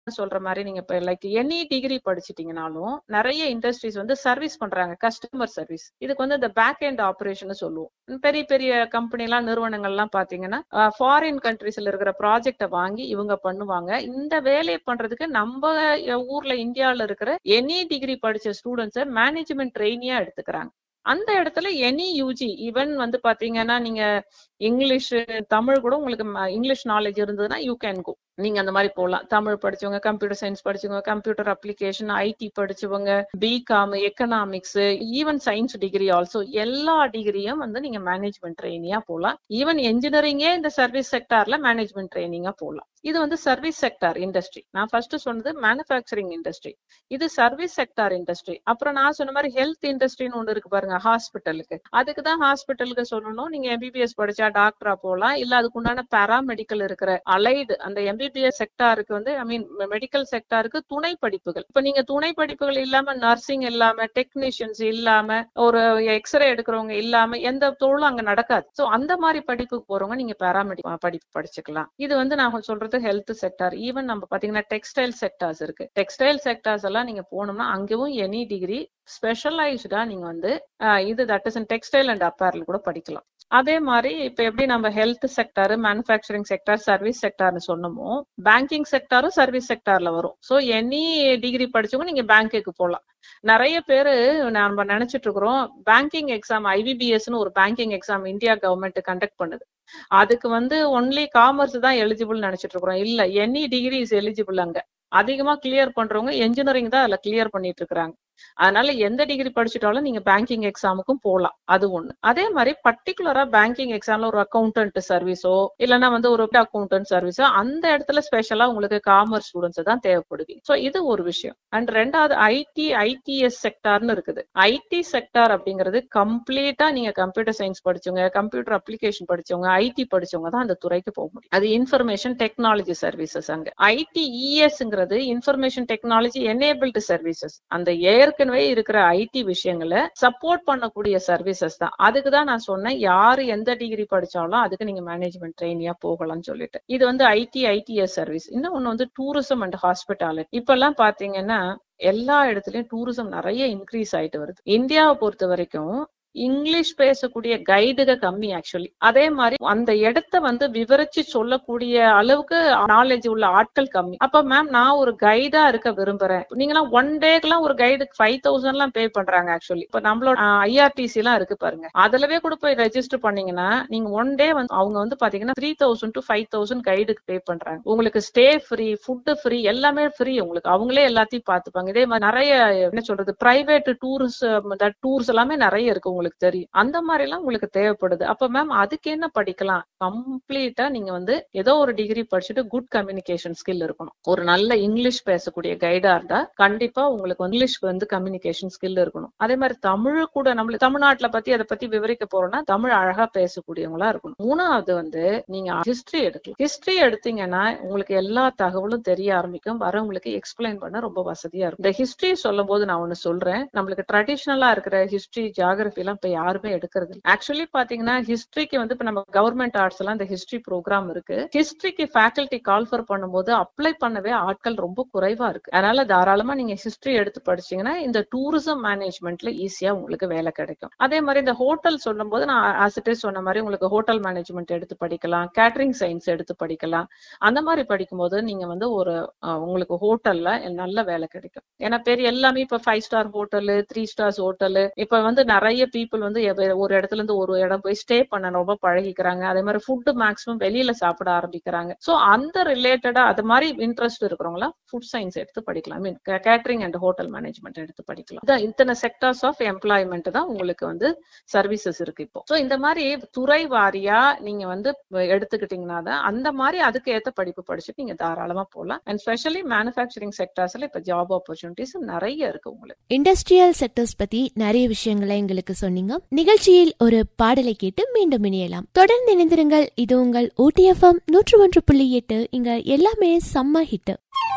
சொல்ற மாதிரி நீங்க இப்ப லைக் எனி டிகிரி படிச்சிட்டீங்கனாலும் நிறைய இண்டஸ்ட்ரீஸ் வந்து சர்வீஸ் பண்றாங்க கஸ்டமர் சர்வீஸ் இதுக்கு வந்து இந்த பேக் எண்ட் ஆபரேஷன் சொல்லுவோம் பெரிய பெரிய கம்பெனி எல்லாம் நிறுவனங்கள் எல்லாம் பாத்தீங்கன்னா ஃபாரின் கண்ட்ரீஸ்ல இருக்கிற ப்ராஜெக்ட வாங்கி இவங்க பண்ணுவாங்க இந்த வேலையை பண்றதுக்கு நம்ம ஊர்ல இந்தியால இருக்கிற எனி டிகிரி படிச்ச ஸ்டூடெண்ட்ஸை மேனேஜ்மெண்ட் ட்ரெயினியா எடுத்துக்கிறாங்க அந்த இடத்துல எனி யூஜி ஈவன் வந்து பாத்தீங்கன்னா நீங்க இங்கிலீஷ் தமிழ் கூட உங்களுக்கு இங்கிலீஷ் நாலேஜ் இருந்ததுன்னா யூ கேன் கோ நீங்க அந்த மாதிரி போகலாம் தமிழ் படிச்சவங்க கம்ப்யூட்டர் சயின்ஸ் படிச்சவங்க கம்ப்யூட்டர் அப்ளிகேஷன் ஐடி படிச்சவங்க BCom economics even science degree also எல்லா டிகிரியும் வந்து நீங்க மேனேஜ்மெண்ட் ட்ரைனிங்கா போகலாம் ஈவன் என்ஜினியரிங்கே இந்த சர்வீஸ் செக்டார்ல மேனேஜ்மெண்ட் ட்ரைனிங்கா போகலாம் இது வந்து சர்வீஸ் செக்டார் இண்டஸ்ட்ரி நான் ஃபர்ஸ்ட் சொன்னது மேனுஃபேக்சரிங் இண்டஸ்ட்ரி இது சர்வீஸ் செக்டார் இண்டஸ்ட்ரி அப்புறம் நான் சொன்ன மாதிரி ஹெல்த் இண்டஸ்ட்ரின்னு ஒன்று இருக்கு பாருங்க ஹாஸ்பிட்டலுக்கு அதுக்கு தான் ஹாஸ்பிட்டலுக்கு சொல்லணும் நீங்க எம்பிபிஎஸ் படிச்சா டாக்டரா போகலாம் இல்ல அதுக்கு உண்டான பேராமெடிக்கல் இருக்கிற அலைடு அந்த எம்பிபிஎஸ் செக்டாருக்கு வந்து ஐ மீன் மெடிக்கல் செக்டாருக்கு துணை படிப்புகள் இப்ப நீங்க துணை படிப்புகள் இல்லாம நர்சிங் இல்லாம டெக்னீஷியன்ஸ் இல்லாம ஒரு எக்ஸ்ரே எடுக்கிறவங்க இல்லாம எந்த தொழிலும் அங்க நடக்காது சோ அந்த மாதிரி படிப்புக்கு போறவங்க நீங்க பேராமெடிக் படிப்பு படிச்சுக்கலாம் இது வந்து நான் சொல்றது ஹெல்த் செக்டார் ஈவன் நம்ம பாத்தீங்கன்னா டெக்ஸ்டைல் செக்டார்ஸ் இருக்கு டெக்ஸ்டைல் செக்டார்ஸ் எல்லாம் நீங்க போனோம்னா அங்கேயும் எனி டிகிரி ஸ்பெஷலைஸ்டா நீங்க வந்து இது that is textile and apparel கூட படிக்கலாம் அதே மாதிரி இப்ப எப்படி நம்ம health sector manufacturing sector service செக்டார்னு சொன்னோமோ பேங்கிங் செக்டாரும் சர்வீஸ் செக்டார்ல வரும் ஸோ எனி டிகிரி படிச்சவங்க நீங்க பேங்க்குக்கு போகலாம் நிறைய பேரு நம்ம நினைச்சிட்டு இருக்கிறோம் பேங்கிங் எக்ஸாம் ஐபிபிஎஸ்னு ஒரு banking exam India government conduct பண்ணுது அதுக்கு வந்து ஒன்லி காமர்ஸ் தான் எலிஜிபிள் நினைச்சிட்டு இருக்கிறோம் இல்ல எனி டிகிரி இஸ் எலிஜிபிள் அங்க அதிகமா கிளியர் பண்றவங்க என்ஜினியரிங் தான் அதுல கிளியர் பண்ணிட்டு இருக்காங்க அதனால எந்த டிகிரி படிச்சுட்டாலும் நீங்க பேங்கிங் எக்ஸாமுக்கும் போகலாம் அது ஒண்ணு அதே மாதிரி பர்டிகுலரா பேங்கிங் எக்ஸாம்ல ஒரு அக்கௌண்டன்ட் சர்வீஸோ இல்லைன்னா வந்து ஒரு அக்கௌண்டன்ட் சர்வீஸோ அந்த இடத்துல ஸ்பெஷலா உங்களுக்கு காமர்ஸ் ஸ்டூடெண்ட்ஸ் தான் தேவைப்படுது சோ இது ஒரு விஷயம் அண்ட் ரெண்டாவது ஐடி ஐடிஎஸ் செக்டார்னு இருக்குது ஐடி செக்டார் அப்படிங்கிறது கம்ப்ளீட்டா நீங்க கம்ப்யூட்டர் சயின்ஸ் படிச்சவங்க கம்ப்யூட்டர் அப்ளிகேஷன் படிச்சவங்க ஐடி படிச்சவங்க தான் அந்த துறைக்கு போக முடியும் அது இன்ஃபர்மேஷன் டெக்னாலஜி சர்வீசஸ் அங்க ஐடி இஎஸ்ங்கிறது இன்ஃபர்மேஷன் டெக்னாலஜி எனேபிள்டு சர்வீசஸ் அந்த ஏர் ஏற்கனவே இருக்கிற ஐடி விஷயங்களை சப்போர்ட் பண்ணக்கூடிய சர்வீசஸ் தான் அதுக்கு தான் நான் சொன்னேன் யாரு எந்த டிகிரி படிச்சாலும் அதுக்கு நீங்க மேனேஜ்மெண்ட் ட்ரெயினியா போகலாம்னு சொல்லிட்டு இது வந்து ஐடி ஐடிஎஸ் சர்வீஸ் இன்னும் ஒண்ணு வந்து டூரிசம் அண்ட் ஹாஸ்பிட்டாலிட்டி இப்ப எல்லாம் பாத்தீங்கன்னா எல்லா இடத்துலயும் டூரிசம் நிறைய இன்க்ரீஸ் ஆயிட்டு வருது இந்தியாவை பொறுத்த வரைக்கும் இங்கிலீஷ் பேசக்கூடிய கைடுக கம்மி ஆக்சுவலி அதே மாதிரி அந்த இடத்த வந்து விவரிச்சு சொல்லக்கூடிய அளவுக்கு நாலேஜ் உள்ள ஆட்கள் கம்மி அப்ப மேம் நான் ஒரு கைடா இருக்க விரும்புறேன் நீங்களாம் ஒன் டேக்கெல்லாம் ஒரு கைடுக்கு ஃபைவ் தௌசண்ட் எல்லாம் பே பண்றாங்க ஆக்சுவலி இப்ப நம்மளோட ஐஆர்டிசி எல்லாம் இருக்கு பாருங்க அதுலவே கூட போய் ரெஜிஸ்டர் பண்ணீங்கன்னா நீங்க ஒன் டே வந்து அவங்க வந்து பாத்தீங்கன்னா three thousand to five thousand கைடுக்கு பே பண்றாங்க உங்களுக்கு ஸ்டே ஃப்ரீ ஃபுட்டு ஃப்ரீ எல்லாமே ஃப்ரீ உங்களுக்கு அவங்களே எல்லாத்தையும் பாத்துப்பாங்க இதே மாதிரி நிறைய என்ன சொல்றது பிரைவேட் டூர்ஸ் டூர்ஸ் எல்லாமே நிறைய இருக்கு உங்களுக்கு தெரியும் அந்த மாதிரி எல்லாம் உங்களுக்கு தேவைப்படுது அப்ப மேம் அதுக்கு என்ன படிக்கலாம் கம்ப்ளீட்டா நீங்க வந்து ஏதோ ஒரு டிகிரி படிச்சுட்டு குட் கம்யூனிகேஷன் ஸ்கில் இருக்கணும் ஒரு நல்ல இங்கிலீஷ் பேசக்கூடிய கைடா இருந்தா கண்டிப்பா உங்களுக்கு இங்கிலீஷ் வந்து கம்யூனிகேஷன் ஸ்கில் இருக்கணும் அதே மாதிரி தமிழ் கூட நம்ம தமிழ்நாட்டுல பத்தி அதை பத்தி விவரிக்க போறோம்னா தமிழ் அழகா பேசக்கூடியவங்களா இருக்கணும் மூணாவது வந்து நீங்க ஹிஸ்டரி எடுக்கலாம் ஹிஸ்டரி எடுத்தீங்கன்னா உங்களுக்கு எல்லா தகவலும் தெரிய ஆரம்பிக்கும் வரவங்களுக்கு எக்ஸ்பிளைன் பண்ண ரொம்ப வசதியா இருக்கும் இந்த ஹிஸ்டரி சொல்லும் போது நான் ஒண்ணு சொல்றேன் நம்மளுக்கு ட்ரெடிஷனலா இருக்கிற ஹிஸ்டரி ஜியாகிரபி எல்லாம் இப்ப யாருமே எடுக்கிறது ஆக்சுவலி பாத்தீங்கன்னா ஹிஸ்டரிக்கு வந்து இப்ப நம்ம கவர்மெண்ட் ஆர்ட்ஸ் எல்லாம் இந்த ஹிஸ்டரி ப்ரோக்ராம் இருக்கு ஹிஸ்டரிக்கு ஃபேக்கல்டி கால்ஃபர் பண்ணும்போது அப்ளை பண்ணவே ஆட்கள் ரொம்ப குறைவா இருக்கு அதனால தாராளமா நீங்க ஹிஸ்டரி எடுத்து படிச்சீங்கன்னா இந்த டூரிசம் மேனேஜ்மெண்ட்ல ஈஸியா உங்களுக்கு வேலை கிடைக்கும் அதே மாதிரி இந்த ஹோட்டல் சொல்லும் போது நான் ஆசிட்டே சொன்ன மாதிரி உங்களுக்கு ஹோட்டல் மேனேஜ்மெண்ட் எடுத்து படிக்கலாம் கேட்டரிங் சயின்ஸ் எடுத்து படிக்கலாம் அந்த மாதிரி படிக்கும்போது நீங்க வந்து ஒரு உங்களுக்கு ஹோட்டல்ல நல்ல வேலை கிடைக்கும் ஏன்னா பெரிய எல்லாமே இப்ப five star hotel three stars hotel இப்ப வந்து நிறைய பீப்புள் வந்து ஒரு இடத்துல இருந்து ஒரு இடம் போய் ஸ்டே பண்ண ரொம்ப பழகிக்கிறாங்க அதே மாதிரி ஃபுட்டு மேக்ஸிமம் வெளியில சாப்பிட ஆரம்பிக்கிறாங்க சோ அந்த ரிலேட்டடா அது மாதிரி இன்ட்ரெஸ்ட் இருக்கிறவங்களா ஃபுட் சயின்ஸ் எடுத்து படிக்கலாம் mean catering and hotel management எடுத்து படிக்கலாம் இதான் இத்தனை செக்டர்ஸ் ஆஃப் எம்ப்ளாய்மெண்ட் தான் உங்களுக்கு வந்து சர்வீசஸ் இருக்கு இப்போ சோ இந்த மாதிரி துறை வாரியா நீங்க வந்து எடுத்துக்கிட்டீங்கன்னா தான் அந்த மாதிரி அதுக்கு ஏத்த படிப்பு படிச்சுட்டு நீங்க தாராளமா போகலாம் அண்ட் ஸ்பெஷலி மேனுஃபேக்சரிங் செக்டர்ஸ்ல இப்ப ஜாப் ஆப்பர்ச்சுனிட்டிஸ் நிறைய இருக்கு உங்களுக்கு இண்டஸ்ட்ரியல் செக்டர்ஸ் பத்தி நிறைய விஷயங்களை எங்களுக்கு சொன்னீங்க நிகழ்ச்சியில் ஒரு பாடலை கேட்டு மீண்டும் இணையலாம் தொடர்ந்து இணைந்திருங்கள் இது உங்கள் ஓடிஎஃப்எம் நூற்று ஒன்று புள்ளி எட்டு இங்க எல்லாமே செம்ம ஹிட்